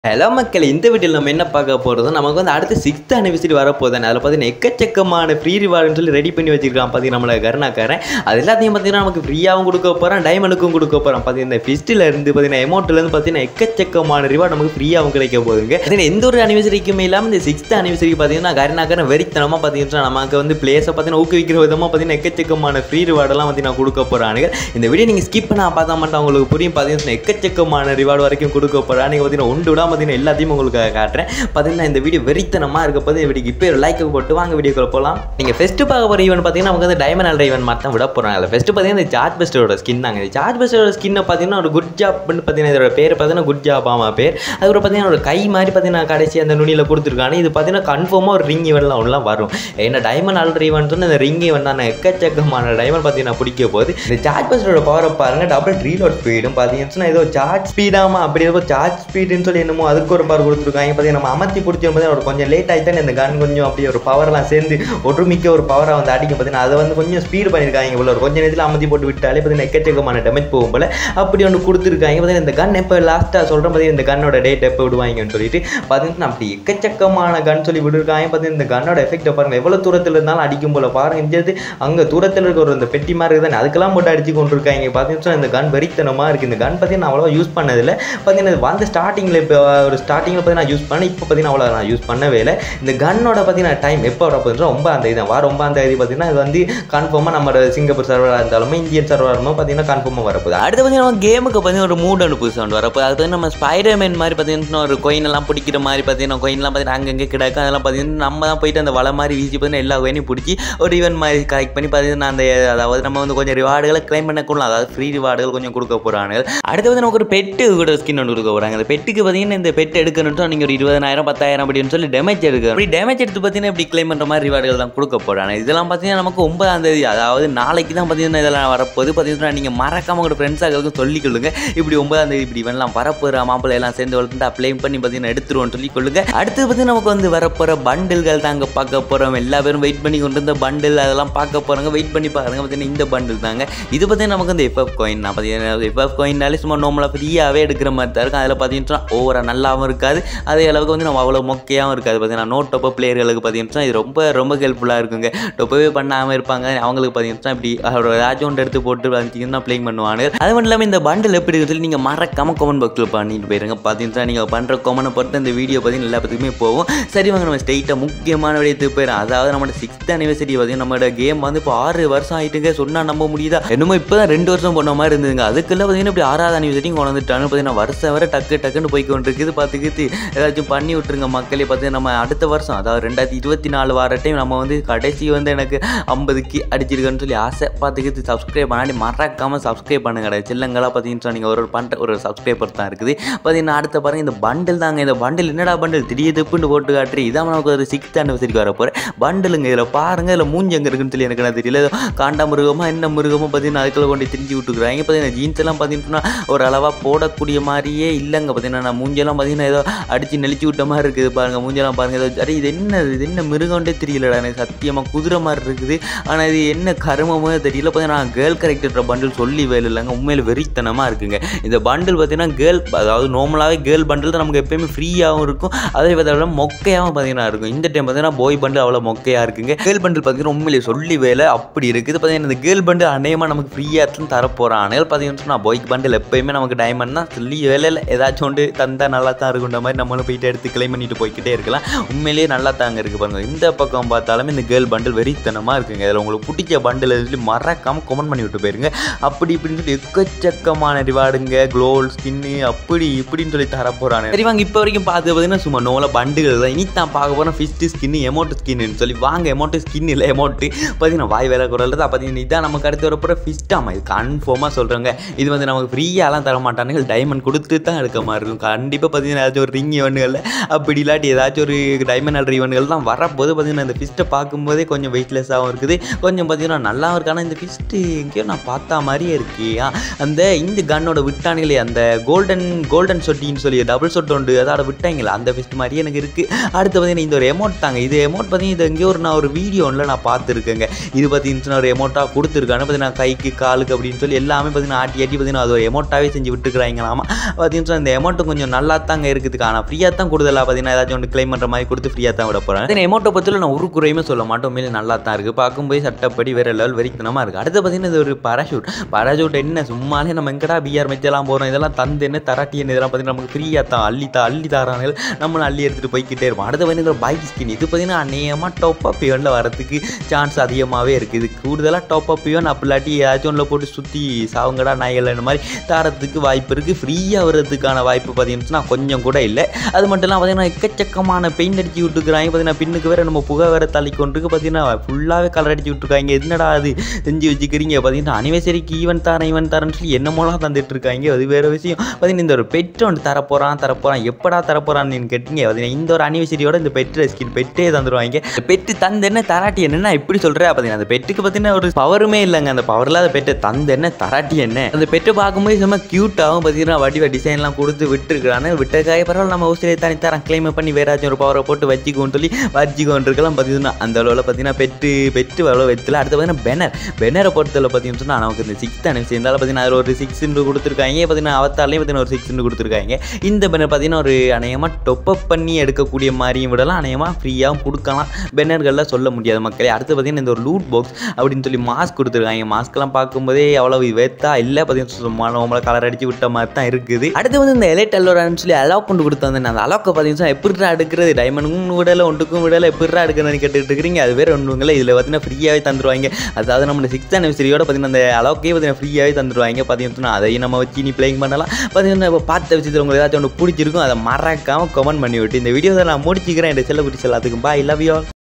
hello மக்கள் இந்த வீட்டில் நம்ம என்ன பார்க்க போகிறோம் நமக்கு வந்து அடுத்து சிக்ஸ்த் அனிவர்சரி வரப்போகுது அதில் பார்த்தீங்கன்னா எக்கச்சக்கமான ஃப்ரீ ரிவார்டுன்னு சொல்லி ரெடி பண்ணி வச்சிருக்கான் பார்த்தீங்கன்னா நம்மள கருணாக்காரன் அது எல்லாத்தையும் பார்த்தீங்கன்னா நமக்கு ஃப்ரீயாகவும் கொடுக்க போகிறான் டைமண்டுக்கும் கொடுக்க போகிறான் பார்த்தீங்கன்னா இந்த ஃபிஸ்ட்டில் இருந்து பார்த்தீங்கன்னா அமௌண்ட்லேருந்து பார்த்தீங்கன்னா எக்கச்சக்கமான ரிவார்டு நமக்கு ஃப்ரீயாகவும் கிடைக்க போகுதுங்க அதில் எந்த ஒரு அனிவர்சரிக்குமே இல்லாமல் இந்த சிக்ஸ்த் அனிவர்சரி பார்த்தீங்கன்னா கருணாக்காரன் வெறித்தனமாக பார்த்தீங்கன்னா நமக்கு வந்து பிளேஸை பார்த்தீங்கன்னா ஊக்குவிக்கிற விதமாக பார்த்தீங்கன்னா எக்கச்சக்கமான ஃப்ரீ ரிவார்டெல்லாம் பார்த்தீங்கன்னா கொடுக்க போகிறானுங்க இந்த வீடியோ நீங்கள் ஸ்கிப் பண்ண பார்த்தா மட்டும் உங்களுக்கு புரியும் பார்த்தீங்கன்னா எக்கச்சக்கமான ரிவார்டு வரைக்கும் கொடுக்க போகிறானுங்க பார்த்தீங்கன்னா ஒன்று விடாம பார்த்தீங்கன்னா எல்லாத்தையும் உங்களுக்கு காட்டுறேன் பார்த்தீங்கன்னா இந்த வீடியோ வெறித்தனமாக இருக்க போது வீடியோக்கு இப்போ ஒரு லைக் போட்டு வாங்க வீடியோக்குள்ள போகலாம் நீங்கள் ஃபஸ்ட்டு பார்க்க போகிற ஈவன் பார்த்தீங்கன்னா நமக்கு வந்து டைமண்ட் அல்ட்ரா ஈவன் மாதிரி தான் விட போகிறாங்க அதில் ஃபஸ்ட்டு பார்த்தீங்கன்னா இந்த சார்ஜ் பெஸ்டரோட ஸ்கின் தாங்க இந்த சார்ஜ் பெஸ்டரோட ஸ்கின்னை பார்த்தீங்கன்னா ஒரு குட் ஜாப்னு பார்த்தீங்கன்னா இதோட பேர் பார்த்தீங்கன்னா குட் ஜாப் ஆமா பேர் அதுக்கப்புறம் பார்த்தீங்கன்னா ஒரு கை மாதிரி பார்த்தீங்கன்னா கடைசி அந்த நுனியில் கொடுத்துருக்காங்க இது பார்த்தீங்கன்னா கன்ஃபார்மாக ஒரு ரிங் ஈவெண்ட்லாம் ஒன்றுலாம் வரும் ஏன்னா டைமண்ட் அல்ட்ரா ஈவெண்ட் வந்து இந்த ரிங் ஈவெண்ட் தான் எக்கச்சக்கமான டைமண்ட் பார்த்தீங்கன்னா பிடிக்க போகுது இந்த சார்ஜ் பெஸ்டரோட பவரை பாருங்க டபுள் ரீலோட் ஸ்பீடும் பார்த்தீங்கன்னா ஏதோ சார்ஜ் ஸ்பீடாமா அப்படி ஏதோ சார்ஜ் ஸ்பீடுன்னு சொல்லி என்னமோ அதுக்கு ஒரு பவர் கொடுத்துருக்காங்க பார்த்தீங்கன்னா நம்ம அமர்த்தி பிடிச்சி பார்த்தீங்கன்னா ஒரு கொஞ்சம் லேட் ஆகிட்டு இந்த கன் கொஞ்சம் அப்படியே ஒரு பவர்லாம் சேர்ந்து ஒற்றுமிக்க ஒரு பவராக வந்து அடிக்கும் பார்த்தீங்கன்னா அதை வந்து கொஞ்சம் ஸ்பீடு பண்ணியிருக்காங்க போல ஒரு கொஞ்ச நேரத்தில் அமர்த்தி போட்டு விட்டாலே பார்த்தீங்கன்னா எக்கச்சக்கமான டேமேஜ் போகும் போல அப்படி ஒன்று கொடுத்துருக்காங்க பார்த்தீங்கன்னா இந்த கன் எப்போ லாஸ்ட்டாக சொல்கிறேன் பார்த்தீங்கன்னா இந்த கன்னோட டேட் எப்போ விடுவாங்கன்னு சொல்லிட்டு பார்த்தீங்கன்னா அப்படி எக்கச்சக்கமான கன் சொல்லி விட்டுருக்காங்க பார்த்தீங்கன்னா இந்த கன்னோட எஃபெக்ட்டை பாருங்க எவ்வளோ தூரத்தில் இருந்தாலும் அடிக்கும் போல பாருங்க இந்த அங்கே தூரத்தில் இருக்க ஒரு இந்த பெட்டி மாதிரி இருக்குது அதுக்கெல்லாம் போட்டு அடிச்சு கொண்டு இருக்காங்க பார்த்தீங்கன்னா இந்த கன் வெறித்தனமாக இருக்குது இந்த கன் பார்த்தீங்கன்னா அவ்வளோ யூஸ் பண்ணதில்லை பார்த்தீங்கன்னா இது வந்த ஸ்டார்டிங்கில் இப்போ ஒரு ஸ்டார்டிங்கில் பார்த்தீங்கன்னா யூஸ் பண்ணேன் இப்போ பார்த்தீங்கன்னா அவ்வளோ நான் யூஸ் பண்ணவே இல்லை இந்த கன்னோட பார்த்தீங்கன்னா டைம் எப்போ வரப்போதுன்னா ஒன்பதாம் தேதி தான் வாரம் ஒன்பதாம் தேதி பார்த்தீங்கன்னா இது வந்து கன்ஃபார்மாக நம்ம சிங்கப்பூர் சர்வராக இருந்தாலுமே இந்தியன் சர்வராக இருந்தாலும் பார்த்தீங்கன்னா கன்ஃபார்மாக வரப்போகுது அடுத்து பார்த்தீங்கன்னா நம்ம கேமுக்கு பார்த்தீங்கன்னா ஒரு மூட் அனுப்பு சவுண்ட் வரப்போ அது வந்து நம்ம ஸ்பைடர்மேன் மாதிரி பார்த்தீங்கன்னா ஒரு coin எல்லாம் பிடிக்கிற மாதிரி பார்த்தீங்கன்னா கோயின்லாம் பார்த்தீங்கன்னா அங்கங்கே கிடக்கும் அதெல்லாம் பார்த்தீங்கன்னா நம்ம தான் போயிட்டு அந்த வலை மாதிரி வீசி பார்த்தீங்கன்னா எல்லா கோயினையும் பிடிச்சி ஒரு ஈவெண்ட் மாதிரி கலெக்ட் பண்ணி பார்த்தீங்கன்னா அந்த அதாவது நம்ம வந்து கொஞ்சம் ரிவார்டுகளை கிளைம் பண்ண கொள்ளலாம் அதாவது ஃப்ரீ ரிவார்டுகள் கொஞ்சம் கொடுக்க போகிறாங்க அடுத்து வந்து நமக்கு ஒரு பெட்டு கூட ஸ்கின் ஒன்று கொடுக்க போகிறாங்க அந்த பெட்டுக்கு பார்த்தீங்கன்னா இந்த பெட் எடுக்கணும்னு நீங்கள் ஒரு இருபதாயிரம் பத்தாயிரம் அப்படின்னு சொல்லி டேமேஜ் எடுக்கணும் அப்படி டேமேஜ் எடுத்து பார்த்தீங்கன்னா இப்படி கிளைம் பண்ணுற மாதிரி ரிவார்டுகள் தான் கொடுக்க போகிறாங்க இதெல்லாம் பார்த்தீங்கன்னா நமக்கு ஒன்பதாம் தேதி அதாவது நாளைக்கு தான் பார்த்தீங்கன்னா இதெல்லாம் வரப்போது பார்த்தீங்கன்னா நீங்கள் மறக்காம உங்களோட ஃப்ரெண்ட்ஸாக சொல்லிக்கொள்ளுங்க இப்படி ஒன்பதாம் தேதி இப்படி இவன்லாம் வரப்போகிற மாப்பிள்ளை எல்லாம் சேர்ந்து வளர்த்து அப்ளை பண்ணி பார்த்தீங்கன்னா எடுத்துருவோம்னு சொல்லி கொள்ளுங்க அடுத்து பார்த்தீங்கன்னா நமக்கு வந்து வரப்போகிற பண்டில்கள் தாங்க பார்க்க போகிறோம் எல்லா பேரும் வெயிட் பண்ணி கொண்டு இருந்த பண்டில் அதெல்லாம் பார்க்க போகிறாங்க வெயிட் பண்ணி பாருங்க பார்த்தீங்கன்னா இந்த பண்டில் தாங்க இது பார்த்தீங்கன்னா நமக்கு வந்து எஃப்எஃப் கோயின் நான் பார்த்தீங்கன்னா எஃப்எஃப் கோயின்னாலே சும்மா நார்மலாக ஃப்ரீயாகவே எடுக்கிற மாதிரி தான் இருக்கும் அதில் பார்த்தீங்கன்னா ஓவராக நல்லாவும் இருக்காது அதே அளவுக்கு வந்து நம்ம அவ்வளோ மொக்கையாகவும் இருக்காது பார்த்தீங்கன்னா நோ டொப்ப பிளேயர்களுக்கு பார்த்தீங்கன்னா இது ரொம்ப ரொம்ப ஹெல்ப்ஃபுல்லாக இருக்குங்க டொப்பவே பண்ணாமல் இருப்பாங்க அவங்களுக்கு பார்த்தீங்கன்னா இப்படி ஒரு ஏதாச்சும் ஒன்று எடுத்து போட்டு பார்த்தீங்கன்னா ப்ளேயிங் பண்ணுவாங்க அது மட்டும் இல்லாமல் இந்த பண்டில் எப்படி இருக்குன்னு சொல்லி நீங்கள் மறக்காம கமெண்ட் பாக்ஸில் பண்ணிட்டு போயிருங்க பார்த்தீங்கன்னா நீங்கள் பண்ணுற கமெண்ட் பொறுத்து இந்த வீடியோ பார்த்தீங்கன்னா எல்லா பற்றியுமே போகும் சரி வாங்க நம்ம ஸ்ட்ரெயிட்டாக முக்கியமான விடயத்துக்கு போயிடும் அதாவது நம்மளோட சிக்ஸ்த் அனிவர்சரி பார்த்தீங்கன்னா நம்மளோட கேம் வந்து இப்போ ஆறு வருஷம் ஆகிட்டுங்க சொன்னால் நம்ப முடியுதா என்னமோ இப்போ தான் ரெண்டு வருஷம் போன மாதிரி இருந்ததுங்க அதுக்குள்ள பார்த்தீங்கன்னா இப்படி ஆறாவது அனிவர்சரியும் கொண்டு வந்துட்டான்னு பார்த்தீங்கன்னா வருஷம் வர டக்கு டக்குன்னு போய் கொண்டிருக்குது பார்த்துக்கிட்டு ஏதாச்சும் பண்ணி விட்டுருங்க மக்களே பார்த்து நம்ம அடுத்த வருஷம் அதாவது ரெண்டாயிரத்தி இருபத்தி நாலு வார டைம் நம்ம வந்து கடைசி வந்து எனக்கு ஐம்பதுக்கு அடிச்சிருக்கேன்னு சொல்லி ஆசை பார்த்துக்கிட்டு சப்ஸ்கிரைப் பண்ணாடி மறக்காமல் சப்ஸ்கிரைப் பண்ணுங்க சில்லங்களா பார்த்தீங்கன்னா நீங்கள் ஒரு பண்ணுற ஒரு சப்ஸ்கிரைபர் தான் இருக்குது பார்த்தீங்கன்னா அடுத்த பாருங்க இந்த பண்டில் தாங்க இந்த பண்டில் என்னடா பண்டில் திடீர் திப்புன்னு போட்டு காட்டுறி இதான் நமக்கு ஒரு சிக்ஸ்த் அனிவர்சரிக்கு வர போகிறேன் பண்டிலுங்க இதில் பாருங்க இதில் மூஞ்சி எங்கே இருக்குன்னு சொல்லி எனக்கு என்ன தெரியல ஏதோ காண்டா மிருகமா என்ன மிருகமோ பார்த்தீங்கன்னா அதுக்குள்ள கொண்டு திரிஞ்சு விட்டுக்குறாங்க பார்த்தீங்கன்னா ஜீன்ஸ் எல்லாம் பார்த்தீங்கன்னா ஒரு அளவாக போடக்கூடிய மாதிரியே இல்லைங்க பார்த்தீங்கன்னா நான் மூஞ்செல்லாம் பார்த்தீங்கன்னா ஏதோ அடித்து நெளிச்சு விட்ட மாதிரி இருக்குது பாருங்க மூஞ்செல்லாம் பாருங்க ஏதோ அரே இது என்ன இது என்ன மிருகம்ன்றே தெரியலடா எனக்கு சத்தியமாக குதிரை மாதிரி இருக்குது ஆனால் இது என்ன கருமமோ தெரியல பார்த்தீங்கன்னா நான் கேர்ள் கரெக்டர் பண்டில் சொல்லி வேலை இல்லைங்க உண்மையில் வெறித்தனமாக இருக்குங்க இந்த பண்டில் பார்த்தீங்கன்னா கேர்ள் அதாவது நார்மலாகவே கேர்ள் பண்டில் தான் நமக்கு எப்பயுமே ஃப்ரீயாகவும் இருக்கும் அதே பார்த்தா மொக்கையாகவும் பார்த்தீங்கன்னா இருக்கும் இந்த டைம் பார்த்தீங்கன்னா பாய் பண்டில் அவ்வளோ மொக்கையாக இருக்குங்க கேர்ள் பண்டில் பார்த்தீங்கன்னா உண்மையிலேயே சொல்லி வேலை அப்படி இருக்குது பார்த்தீங்கன்னா இந்த கேர்ள் பண்டில் அநேகமாக நமக்கு ஃப்ரீயாக தான் தரப்போகிறான் ஆனால் பார்த்தீங்கன்னா பாய்க்கு பண்டில் எப்பயுமே நமக்கு டைமண்ட் தான் சொல்லி வேலையில் ஏதாச்சும் ஒன்று தந்தால் நல்லா தான் இருக்குன்ற மாதிரி நம்மளும் போயிட்டு எடுத்து கிளைம் பண்ணிட்டு போய்க்கிட்டே இருக்கலாம் உண்மையிலேயே நல்லா தாங்க இருக்குது பாருங்க இந்த பக்கம் பார்த்தாலுமே இந்த கேர்ள் பண்டில் வெறித்தனமாக இருக்குங்க இதில் உங்களுக்கு பிடிச்ச பண்டில் சொல்லி மறக்காமல் கமெண்ட் பண்ணி விட்டு போயிருங்க அப்படி இப்படின்னு சொல்லி எக்கச்சக்கமான ரிவார்டுங்க க்ளோல் ஸ்கின்னு அப்படி இப்படின்னு சொல்லி தர போகிறாங்க சரி வாங்க இப்போ வரைக்கும் பார்த்து பார்த்தீங்கன்னா சும்மா நோல பண்டுகள் தான் இனி தான் பார்க்க போகிறோம் ஃபிஸ்ட்டு ஸ்கின்னு எமௌண்ட் ஸ்கின்னு சொல்லி வாங்க எமௌண்ட் ஸ்கின் இல்லை எமௌண்ட்டு பார்த்தீங்கன்னா வாய் வேலை குரல் தான் பார்த்தீங்கன்னா இதான் நமக்கு அடுத்து வரப்போகிற ஃபிஸ்ட்டாமா இது கன்ஃபார்மாக சொல்கிறேங்க இது வந்து நமக்கு ஃப்ரீயாலாம் தர மாட்டானுங்க டைமண்ட் கொடுத்து தான் எடுக்க மாதிரி இருக்கும் கண்டிப்பாக பார்த்தீங்கன்னா ஏதாச்சும் ஒரு ரிங் ஈவெண்ட்களில் அப்படி இல்லாட்டி ஏதாச்சும் ஒரு டைமண்ட் அல்ட்ரு ஈவெண்ட்கள் தான் வரப்போது பார்த்தீங்கன்னா இந்த ஃபிஸ்ட்டை பார்க்கும்போதே கொஞ்சம் வெயிட்லெஸ்ஸாகவும் இருக்குது கொஞ்சம் பார்த்தீங்கன்னா நல்லாவும் இருக்கு ஆனால் இந்த ஃபிஸ்ட்டு எங்கேயோ நான் பார்த்தா மாதிரியே இருக்கு ஆ, அந்த இந்த கன்னோட விட்டானுங்களே அந்த கோல்டன் கோல்டன் சொட்டின்னு சொல்லி டபுள் சொட்டு உண்டு அதோட விட்டாங்களே அந்த ஃபிஸ்ட் மாதிரியே எனக்கு இருக்குது அடுத்து பார்த்தீங்கன்னா இந்த ஒரு எமௌண்ட் தாங்க இது எமௌண்ட் பார்த்தீங்கன்னா இது எங்கேயோ ஒரு நான் ஒரு வீடியோ ஒன்றில் நான் பார்த்துருக்கேங்க இது பார்த்தீங்கன்னா ஒரு எமௌண்ட்டாக கொடுத்துருக்காங்க பார்த்தீங்கன்னா கைக்கு காலுக்கு அப்படின்னு சொல்லி எல்லாமே பார்த்தீங்கன்னா ஆட்டி ஆட்டி பார்த்தீங்கன்னா அது ஒரு எமௌண்ட்டாகவே செஞ்சு விட்டுக்கிறாங்களாமா பார்த்தீங்கன்னா இந்த எமௌண்ட்டு கொஞ்சம் நல்லா நல்லா தாங்க இருக்குது ஆனால் ஃப்ரீயாக தான் கூடுதலாக பார்த்தீங்கன்னா ஏதாச்சும் ஒன்று கிளைம் பண்ணுற மாதிரி கொடுத்து ஃப்ரீயாக தான் விட போகிறேன் தென் எமௌண்ட்டை பற்றியில் நான் ஒரு குறையுமே சொல்ல மாட்டோம் மேலே நல்லா தான் இருக்குது பார்க்கும்போது சட்டப்படி வேறு லெவல் வெறித்தனமாக இருக்குது அடுத்து பார்த்தீங்கன்னா இது ஒரு பாராஷூட் பாராஷூட் என்ன சும்மாலே நம்ம எங்கடா பிஆர் மெச்செல்லாம் போகிறோம் இதெல்லாம் தந்து என்ன தராட்டி என்ன இதெல்லாம் பார்த்தீங்கன்னா நமக்கு ஃப்ரீயாக தான் அள்ளி தா அள்ளி தாராங்க நம்மளும் அள்ளி எடுத்துகிட்டு போய்க்கிட்டே இருப்போம் அடுத்து பார்த்தீங்கன்னா பைக் ஸ்கின் இது பார்த்தீங்கன்னா அநேகமாக டாப் அப் இவனில் வரதுக்கு சான்ஸ் அதிகமாகவே இருக்குது கூடுதலாக டாப் அப் இவன் அப்படி இல்லாட்டி ஏதாச்சும் ஒன்றில் போட்டு சுற்றி சாவுங்கடா நாய்கள் இந்த மாதிரி தாரத்துக்கு வாய்ப்பு இருக்குது ஃப்ரீயாக வர்றதுக்கான வாய்ப்பு பார்த்தீங்கன்னா கொஞ்சம் கூட இல்லை அது மட்டும் இல்லாமல் பார்த்தீங்கன்னா எக்கச்சக்கமான பெயிண்ட் அடிச்சு விட்டுருக்குறாங்க பார்த்தீங்கன்னா பின்னுக்கு வேறு நம்ம புகை வேறு தள்ளி கொண்டிருக்கு பார்த்தீங்கன்னா ஃபுல்லாகவே கலர் அடிச்சு விட்டுருக்காங்க என்னடா அது செஞ்சு வச்சுக்கிறீங்க பார்த்தீங்கன்னா அனிவர்சரிக்கு ஈவன் தரேன் ஈவன் தரேன்னு சொல்லி என்னமோலாம் தந்துட்டு இருக்காங்க அது வேறு விஷயம் பார்த்தீங்கன்னா இந்த ஒரு பெட் ஒன்று தரப்போகிறான் தரப்போகிறான் எப்படா தரப்போகிறான்னு நீங்கள் கேட்டீங்க பார்த்தீங்கன்னா இந்த ஒரு அனிவர்சரியோட இந்த பெட்டு ஸ்கின் பெட்டே தந்துருவாங்க இந்த பெட்டு தந்து என்ன தராட்டி என்னன்னா இப்படி சொல்கிறேன் பார்த்தீங்கன்னா அந்த பெட்டுக்கு பார்த்தீங்கன்னா ஒரு பவருமே இல்லைங்க அந்த பவர் இல்லாத பெட்டை தந்து என்ன தராட்டி என்ன அந்த பெட்டை பார்க்கும்போது செம்ம க்யூட்டாகவும் பார்த்தீங்கன்னா வடிவ டிசைன்லாம் கொடுத்து விட்டுருக்கான்னு விட்டக்காக பரவாயில்ல நம்ம ஊசிலே தனி தரம் கிளைம் பண்ணி வேறாச்சும் ஒரு பவரை போட்டு வச்சுக்கோன்னு சொல்லி வச்சுக்கோன்னு இருக்கலாம் பார்த்தீங்கன்னா அந்த அளவில் பார்த்தீங்கன்னா பெட்டு பெட்டு அவ்வளோ வெத்தில் அடுத்து பார்த்தீங்கன்னா பெனர் பெனரை பொறுத்தவரை பார்த்தீங்கன்னு சொன்னால் நமக்கு இந்த சிக்ஸ் தானே இருந்தாலும் பார்த்தீங்கன்னா அதில் ஒரு சிக்ஸ் கொடுத்துருக்காங்க பார்த்தீங்கன்னா அவத்தாலையும் பார்த்தீங்கன்னா ஒரு சிக்ஸ் கொடுத்துருக்காங்க இந்த பெனர் பார்த்தீங்கன்னா ஒரு அநேகமாக டொப்பப் பண்ணி எடுக்கக்கூடிய மாதிரியும் விடலாம் அநேகமாக ஃப்ரீயாகவும் கொடுக்கலாம் பெனர்களில் சொல்ல முடியாது மக்களே அடுத்து பார்த்தீங்கன்னா இந்த ஒரு லூட் பாக்ஸ் அப்படின்னு சொல்லி மாஸ்க் கொடுத்துருக்காங்க மாஸ்க்லாம் பார்க்கும்போதே அவ்வளோ வெத்தா இல்லை பார்த்தீங்கன்னா சும்மா நம்மளை கலர் அடிச்சு விட்ட மாதிரி தான் இருக்குது அடுத்து வந்து இந்த எலைட் அல்லோரான்னு சொல்லி அலோக் கொண்டு கொடுத்தாங்க அந்த அலோக்கை பார்த்தீங்கன்னா எப்படிடா எடுக்கிறது டைமண்டுக்கும் விடலை ஒன்றுக்கும் விடலை எப்படிடா எடுக்கிறதுன்னு கேட்டுட்டு இருக்கிறீங்க அது வேறு ஒன்றுங்களே இதில் பார்த்தீங்கன்னா ஃப்ரீயாகவே தந்துருவாங்க அதாவது நம்ம சிக்ஸ்த் அனிவர்சரியோட பார்த்தீங்கன்னா அந்த அலோக்கே பார்த்தீங்கன்னா ஃப்ரீயாகவே தந்துருவாங்க பார்த்தீங்கன்னா அதையும் நம்ம வச்சு நீ பிளேயிங் பண்ணலாம் பார்த்தீங்கன்னா இப்போ பார்த்த விஷயத்தில் உங்களுக்கு ஏதாச்சும் ஒன்று பிடிச்சிருக்கும் அதை மறக்காமல் கமெண்ட் பண்ணி விட்டு இந்த வீடியோவை நான் முடிச்சுக்கிறேன் என் செல்லக்குட்டி எல்லாத்துக்கும் பா லவ் யூ